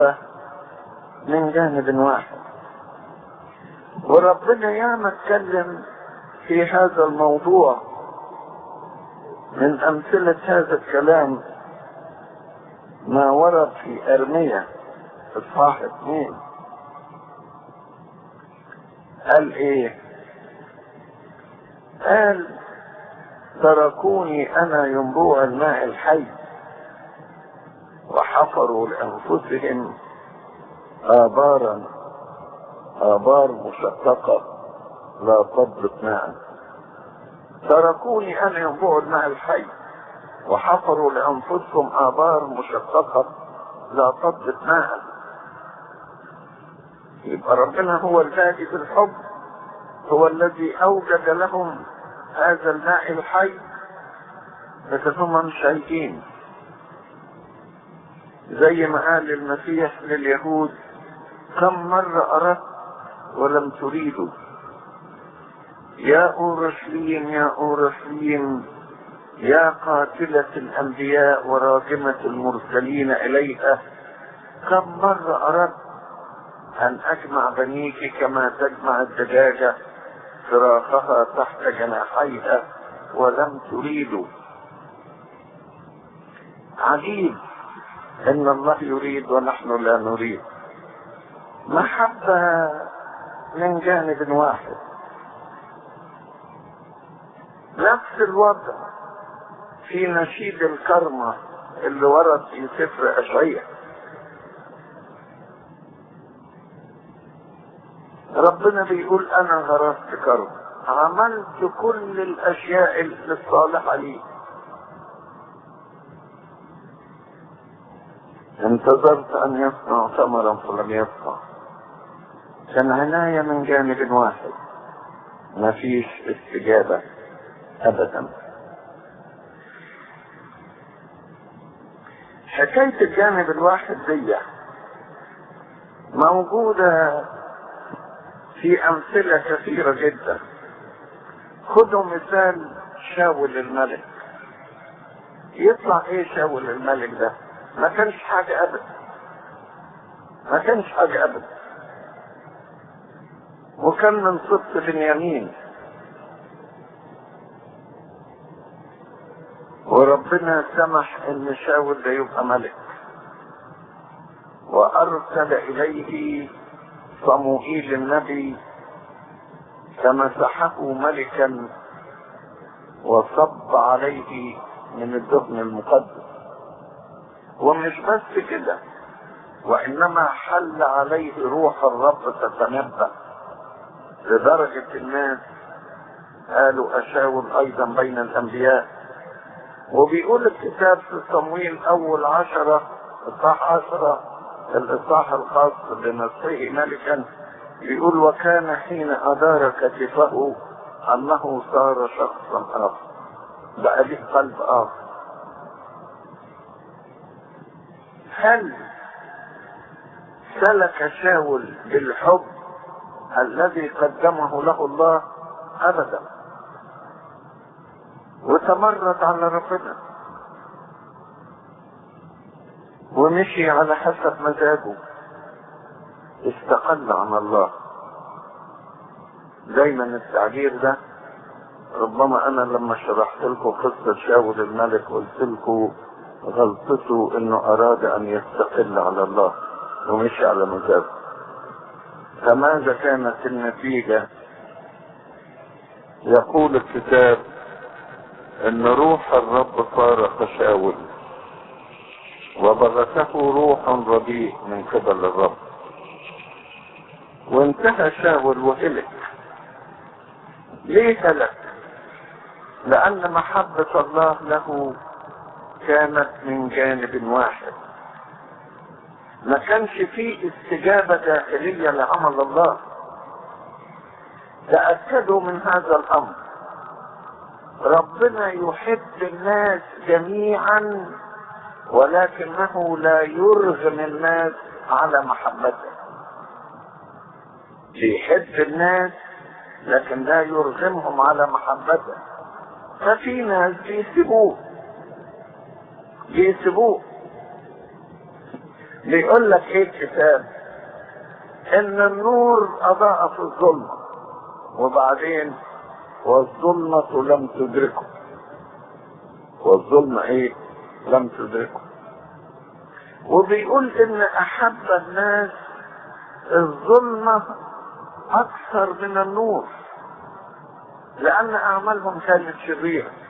من جانب واحد وربنا ياما اتكلم في هذا الموضوع من أمثلة هذا الكلام ما ورد في أرمية إصحاح اثنين قال إيه؟ قال تركوني أنا ينبوع الماء الحي وحفروا لأنفسهم آبارا آبار مشققة لا تضبط ماء تركوني أنا ينبوع الماء الحي وحفروا لأنفسهم آبار مشققة لا تضبط ماء يبقى ربنا هو البادي بالحب هو الذي أوجد لهم هذا الماء الحي لكن هم مش عايزين زي ما قال المسيح لليهود كم مرة أردت ولم تريدوا يا أورشليم يا أورشليم يا قاتلة الأنبياء وراجمة المرسلين إليها كم مرة أردت أن أجمع بنيك كما تجمع الدجاجة فراخها تحت جناحيها ولم تريدوا عجيب ان الله يريد ونحن لا نريد محبة من جانب واحد نفس الوضع في نشيد الكرمة اللي ورد في سفر أشعية ربنا بيقول أنا غرست كرم عملت كل الأشياء الصالحة لي انتظرت أن يصنع ثمرا فلم يصنع كان عناية من جانب واحد ما فيش استجابة أبدا حكاية الجانب الواحد دي موجودة في أمثلة كثيرة جدا خدوا مثال شاول الملك يطلع ايه شاول الملك ده ما كانش حاجة أبدا ما كانش حاجة أبدا وكان من سبط بنيامين وربنا سمح ان شاول ده يبقى ملك وارسل اليه صموئيل النبي فمسحه ملكا وصب عليه من الدهن المقدس ومش بس كده وانما حل عليه روح الرب تتنبأ لدرجة الناس قالوا أشاول أيضا بين الأنبياء وبيقول الكتاب في صمويل أول عشرة إصحاح عشرة الإصحاح الخاص بنصره ملكا بيقول وكان حين أدار كتفه أنه صار شخصا آخر بقى ليه قلب آخر هل سلك شاول بالحب الذي قدمه له الله ابدا وتمرد على ربنا ومشي على حسب مزاجه استقل عن الله دايما التعبير ده ربما انا لما شرحت لكم قصة شاول الملك قلت لكم غلطته انه اراد ان يستقل على الله ومشي على مزاجه فماذا كانت النتيجة يقول الكتاب ان روح الرب فارق شاول وبغته روح رديء من قبل الرب وانتهى شاول وهلك ليه هلك لان محبة الله له كانت من جانب واحد ما كانش فيه استجابة داخلية لعمل الله تأكدوا من هذا الأمر ربنا يحب الناس جميعا ولكنه لا يرغم الناس على محبته بيحب الناس لكن لا يرغمهم على محبته ففي ناس بيسيبوه بيسيبوه بيقول لك ايه الكتاب ان النور اضاء في الظلمة وبعدين والظلمة لم تدركه والظلمة ايه لم تدركه وبيقول ان احب الناس الظلمة اكثر من النور لان اعمالهم كانت شريرة